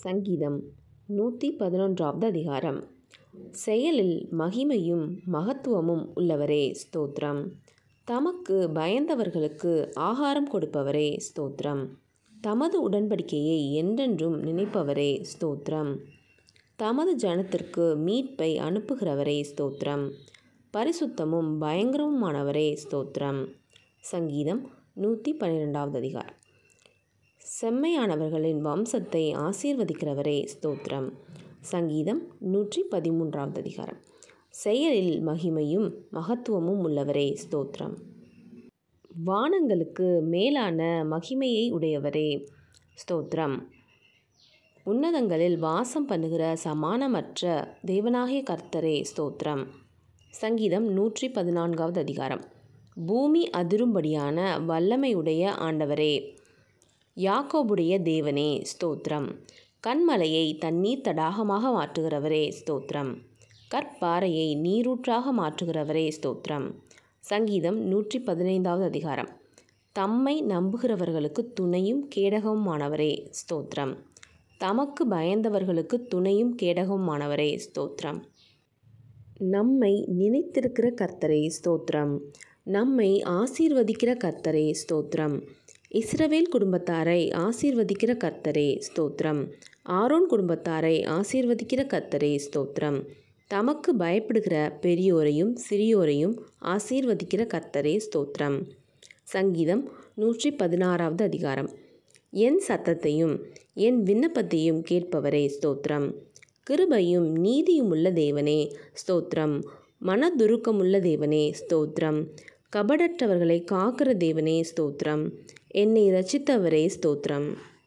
சங்கீதம் நூற்றி பதினொன்றாவது அதிகாரம் செயலில் மகிமையும் மகத்துவமும் உள்ளவரே ஸ்தோத்திரம் தமக்கு பயந்தவர்களுக்கு ஆகாரம் கொடுப்பவரே ஸ்தோத்திரம் தமது உடன்படிக்கையை என்றென்றும் நினைப்பவரே ஸ்தோத்திரம் தமது ஜனத்திற்கு மீட்பை அனுப்புகிறவரே ஸ்தோத்திரம் பரிசுத்தமும் பயங்கரமுமானவரே ஸ்தோத்திரம் சங்கீதம் நூற்றி பன்னிரெண்டாவது அதிகாரம் செம்மையானவர்களின் வம்சத்தை ஆசீர்வதிக்கிறவரே ஸ்தோத்திரம் சங்கீதம் நூற்றி பதிமூன்றாவது அதிகாரம் செயலில் மகிமையும் மகத்துவமும் உள்ளவரே ஸ்தோத்திரம் வானங்களுக்கு மேலான மகிமையை உடையவரே ஸ்தோத்திரம் உன்னதங்களில் வாசம் பண்ணுகிற சமானமற்ற தேவனாகிய கர்த்தரே ஸ்தோத்திரம் சங்கீதம் நூற்றி பதினான்காவது அதிகாரம் பூமி அதிரும்படியான வல்லமையுடைய ஆண்டவரே யாக்கோபுடைய தேவனே ஸ்தோத்திரம் கண்மலையை தண்ணீர் தடாகமாக மாற்றுகிறவரே ஸ்தோத்திரம் கற்பாறையை நீரூற்றாக மாற்றுகிறவரே ஸ்தோத்திரம் சங்கீதம் நூற்றி பதினைந்தாவது அதிகாரம் தம்மை நம்புகிறவர்களுக்கு துணையும் கேடகமுமானவரே ஸ்தோத்திரம் தமக்கு பயந்தவர்களுக்கு துணையும் கேடகமுமானவரே ஸ்தோத்திரம் நம்மை நினைத்திருக்கிற கர்த்தரே ஸ்தோத்திரம் நம்மை ஆசீர்வதிக்கிற கர்த்தரே ஸ்தோத்திரம் இஸ்ரவேல் குடும்பத்தாரை ஆசீர்வதிக்கிற கர்த்தரே ஸ்தோத்திரம் ஆரோன் குடும்பத்தாரை ஆசீர்வதிக்கிற கர்த்தரே ஸ்தோத்திரம் தமக்கு பயப்படுகிற பெரியோரையும் சிறியோரையும் ஆசீர்வதிக்கிற கர்த்தரே ஸ்தோத்திரம் சங்கீதம் நூற்றி பதினாறாவது அதிகாரம் என் சத்தத்தையும் என் விண்ணப்பத்தையும் கேட்பவரே ஸ்தோத்திரம் கிருபையும் நீதியுமுள்ள தேவனே ஸ்தோத்திரம் மனதுருக்கமுள்ள தேவனே ஸ்தோத்திரம் கபடற்றவர்களை காக்கிற தேவனே ஸ்தோத்திரம் என்னை ரச்சித்தவரே ஸ்தோத்திரம்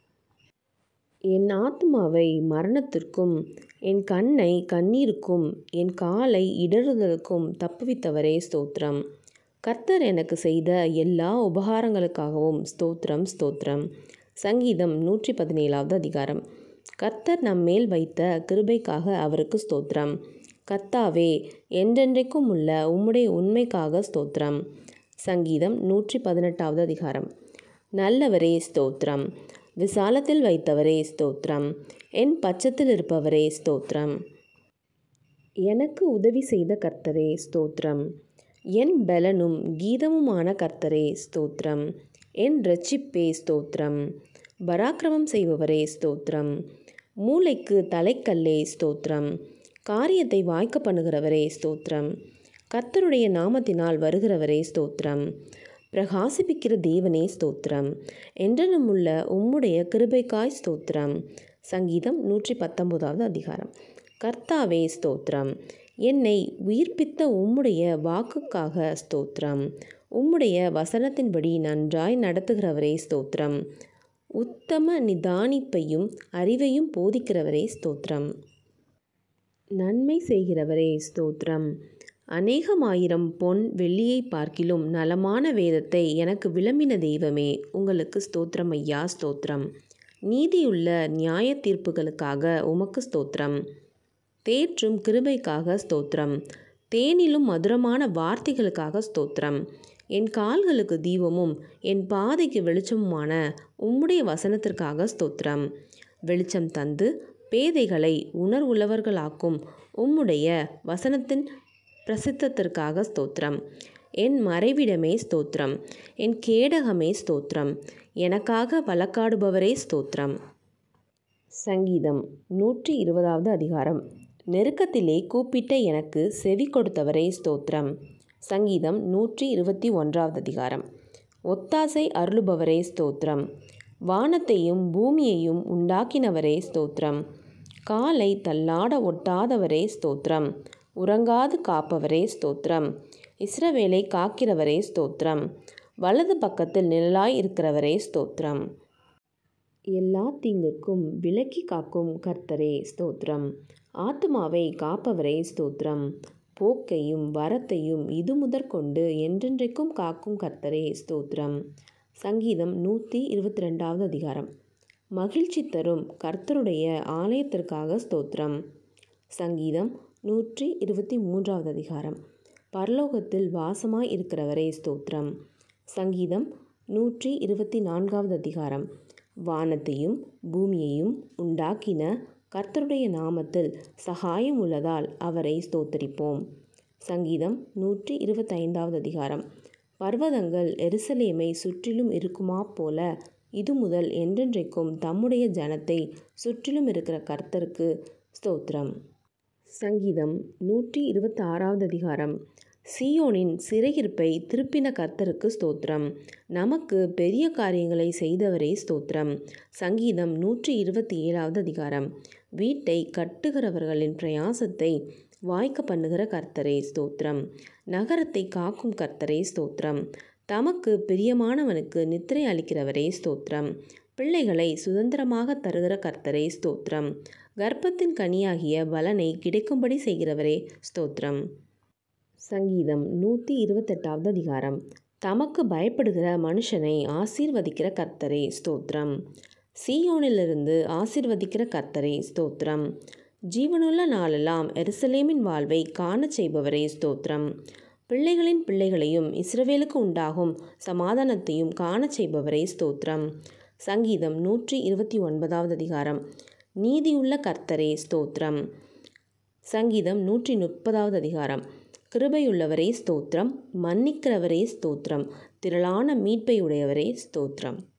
என் ஆத்மாவை மரணத்திற்கும் என் கண்ணை கண்ணீருக்கும் என் காலை இடறுதலுக்கும் தப்புவித்தவரே ஸ்தோத்திரம் கர்த்தர் எனக்கு செய்த எல்லா உபகாரங்களுக்காகவும் ஸ்தோத்திரம் ஸ்தோத்திரம் சங்கீதம் நூற்றி பதினேழாவது அதிகாரம் கர்த்தர் நம்மேல் வைத்த கிருபைக்காக அவருக்கு ஸ்தோத்திரம் கர்த்தாவே என்றென்றைக்கும் உள்ள உம்முடைய உண்மைக்காக ஸ்தோத்திரம் சங்கீதம் நூற்றி பதினெட்டாவது அதிகாரம் நல்லவரே ஸ்தோத்திரம் விசாலத்தில் வைத்தவரே ஸ்தோத்திரம் என் பட்சத்தில் இருப்பவரே ஸ்தோத்திரம் எனக்கு உதவி செய்த கர்த்தரே ஸ்தோத்திரம் என் பலனும் கீதமுமான கர்த்தரே ஸ்தோத்திரம் என் ரட்சிப்பே ஸ்தோத்திரம் பராக்கிரமம் செய்பவரே ஸ்தோத்திரம் மூளைக்கு தலைக்கல்லே ஸ்தோத்திரம் காரியத்தை வாய்க்க பண்ணுகிறவரே ஸ்தோத்திரம் கர்த்தருடைய நாமத்தினால் வருகிறவரே ஸ்தோத்திரம் பிரகாசிப்பிக்கிற தேவனே ஸ்தோத்திரம் என்றனுமுள்ள உம்முடைய கிருபைக்காய் ஸ்தோத்திரம் சங்கீதம் நூற்றி பத்தொம்போதாவது அதிகாரம் கர்த்தாவே ஸ்தோத்திரம் என்னை உயிர்ப்பித்த உம்முடைய வாக்குக்காக ஸ்தோத்திரம் உம்முடைய வசனத்தின்படி நன்றாய் நடத்துகிறவரே ஸ்தோத்திரம் உத்தம நிதானிப்பையும் அறிவையும் போதிக்கிறவரே ஸ்தோத்திரம் நன்மை செய்கிறவரே ஸ்தோத்திரம் அநேகமாயிரம் பொன் வெள்ளியை பார்க்கிலும் நலமான வேதத்தை எனக்கு விளம்பின தெய்வமே உங்களுக்கு ஸ்தோத்திரம் ஐயா ஸ்தோத்திரம் நீதியுள்ள நியாய தீர்ப்புகளுக்காக உமக்கு ஸ்தோத்திரம் தேற்றும் கிருபைக்காக ஸ்தோத்திரம் தேனிலும் மதுரமான வார்த்தைகளுக்காக ஸ்தோத்திரம் என் கால்களுக்கு தீபமும் என் பாதைக்கு வெளிச்சமுமான உம்முடைய வசனத்திற்காக ஸ்தோத்திரம் வெளிச்சம் தந்து பேதைகளை உணர்வுள்ளவர்களாக்கும் உம்முடைய வசனத்தின் பிரசித்தத்திற்காக ஸ்தோத்திரம் என் மறைவிடமே ஸ்தோத்திரம் என் கேடகமே ஸ்தோத்திரம் எனக்காக வழக்காடுபவரே ஸ்தோத்திரம் சங்கீதம் நூற்றி இருபதாவது அதிகாரம் நெருக்கத்திலே கூப்பிட்ட எனக்கு செவி கொடுத்தவரே ஸ்தோத்திரம் சங்கீதம் நூற்றி இருபத்தி ஒன்றாவது அதிகாரம் ஒத்தாசை அருளுபவரே ஸ்தோத்திரம் வானத்தையும் பூமியையும் உண்டாக்கினவரே ஸ்தோத்திரம் காலை தள்ளாட ஒட்டாதவரே ஸ்தோத்திரம் உறங்காது காப்பவரே ஸ்தோத்திரம் இஸ்ரவேலை காக்கிறவரே ஸ்தோத்திரம் வலது பக்கத்தில் நிழலாய் இருக்கிறவரே ஸ்தோத்திரம் எல்லா தீங்குக்கும் விலக்கி காக்கும் கர்த்தரே ஸ்தோத்திரம் ஆத்மாவை காப்பவரே ஸ்தோத்திரம் போக்கையும் வரத்தையும் இது முதற்கொண்டு என்றென்றைக்கும் காக்கும் கர்த்தரே ஸ்தோத்திரம் சங்கீதம் நூற்றி இருபத்தி ரெண்டாவது அதிகாரம் மகிழ்ச்சி தரும் கர்த்தருடைய ஆலயத்திற்காக ஸ்தோத்திரம் சங்கீதம் நூற்றி இருபத்தி மூன்றாவது அதிகாரம் பரலோகத்தில் வாசமாய் இருக்கிறவரே ஸ்தோத்திரம் சங்கீதம் நூற்றி இருபத்தி நான்காவது அதிகாரம் வானத்தையும் பூமியையும் உண்டாக்கின கர்த்தருடைய நாமத்தில் சகாயம் உள்ளதால் அவரை ஸ்தோத்தரிப்போம் சங்கீதம் நூற்றி இருபத்தைந்தாவது அதிகாரம் பர்வதங்கள் எருசலேமை சுற்றிலும் இருக்குமா போல இது முதல் என்றென்றைக்கும் தம்முடைய ஜனத்தை சுற்றிலும் இருக்கிற கர்த்தருக்கு ஸ்தோத்திரம் சங்கீதம் நூற்றி இருபத்தி ஆறாவது அதிகாரம் சியோனின் சிறையிருப்பை திருப்பின கர்த்தருக்கு ஸ்தோத்திரம் நமக்கு பெரிய காரியங்களை செய்தவரே ஸ்தோத்திரம் சங்கீதம் நூற்றி இருபத்தி ஏழாவது அதிகாரம் வீட்டை கட்டுகிறவர்களின் பிரயாசத்தை வாய்க்க பண்ணுகிற கர்த்தரே ஸ்தோத்திரம் நகரத்தை காக்கும் கர்த்தரே ஸ்தோத்திரம் தமக்கு பிரியமானவனுக்கு நித்திரை அளிக்கிறவரே ஸ்தோத்திரம் பிள்ளைகளை சுதந்திரமாக தருகிற கர்த்தரே ஸ்தோத்திரம் கர்ப்பத்தின் கனியாகிய பலனை கிடைக்கும்படி செய்கிறவரே ஸ்தோத்திரம் சங்கீதம் நூற்றி இருபத்தெட்டாவது அதிகாரம் தமக்கு பயப்படுகிற மனுஷனை ஆசீர்வதிக்கிற கர்த்தரே ஸ்தோத்திரம் சீயோனிலிருந்து ஆசீர்வதிக்கிற கர்த்தரே ஸ்தோத்திரம் ஜீவனுள்ள நாளெல்லாம் எருசலேமின் வாழ்வை காணச் செய்பவரே ஸ்தோத்திரம் பிள்ளைகளின் பிள்ளைகளையும் இஸ்ரவேலுக்கு உண்டாகும் சமாதானத்தையும் காணச் செய்பவரே ஸ்தோத்திரம் சங்கீதம் நூற்றி இருபத்தி ஒன்பதாவது அதிகாரம் நீதியுள்ள கர்த்தரே ஸ்தோத்திரம் சங்கீதம் நூற்றி முப்பதாவது அதிகாரம் கிருபையுள்ளவரே ஸ்தோத்திரம் மன்னிக்கிறவரே ஸ்தோத்திரம் திரளான மீட்பை உடையவரே ஸ்தோத்திரம்